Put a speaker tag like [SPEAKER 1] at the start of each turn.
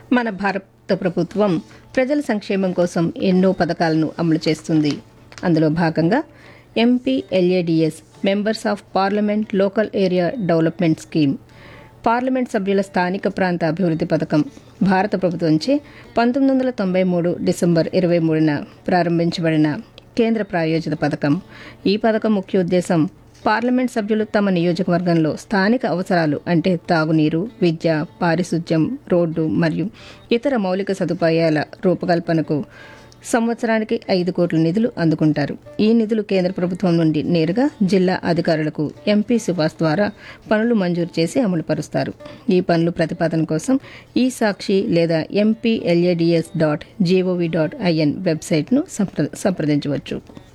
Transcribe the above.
[SPEAKER 1] మన భారత ప్రభుత్వం ప్రజల సంక్షేమం కోసం ఎన్నో పథకాలను అమలు చేస్తుంది అందులో భాగంగా MP LADS members of parliament local area development scheme parliament సభ్యుల స్థానిక ప్రాంత అభివృద్ధి పథకం భారత ప్రభుత్వంచే పంతొమ్మిది వందల తొంభై మూడు డిసెంబర్ ఇరవై మూడున ప్రారంభించబడిన కేంద్ర ప్రాయోజిత పథకం ఈ పథకం ముఖ్య ఉద్దేశం పార్లమెంట్ సభ్యులు తమ నియోజకవర్గంలో స్థానిక అవసరాలు అంటే తాగునీరు విద్య పారిశుధ్యం రోడ్డు మరియు ఇతర మౌలిక సదుపాయాల రూపకల్పనకు సంవత్సరానికి ఐదు కోట్ల నిధులు అందుకుంటారు ఈ నిధులు కేంద్ర ప్రభుత్వం నుండి నేరుగా జిల్లా అధికారులకు ఎంపీ సుభాష్ ద్వారా పనులు మంజూరు చేసి అమలుపరుస్తారు ఈ పనులు ప్రతిపాదన కోసం ఈ సాక్షి లేదా MP LADS dot gov dot in వెబ్సైట్ను సంప్ర సంప్రదించవచ్చు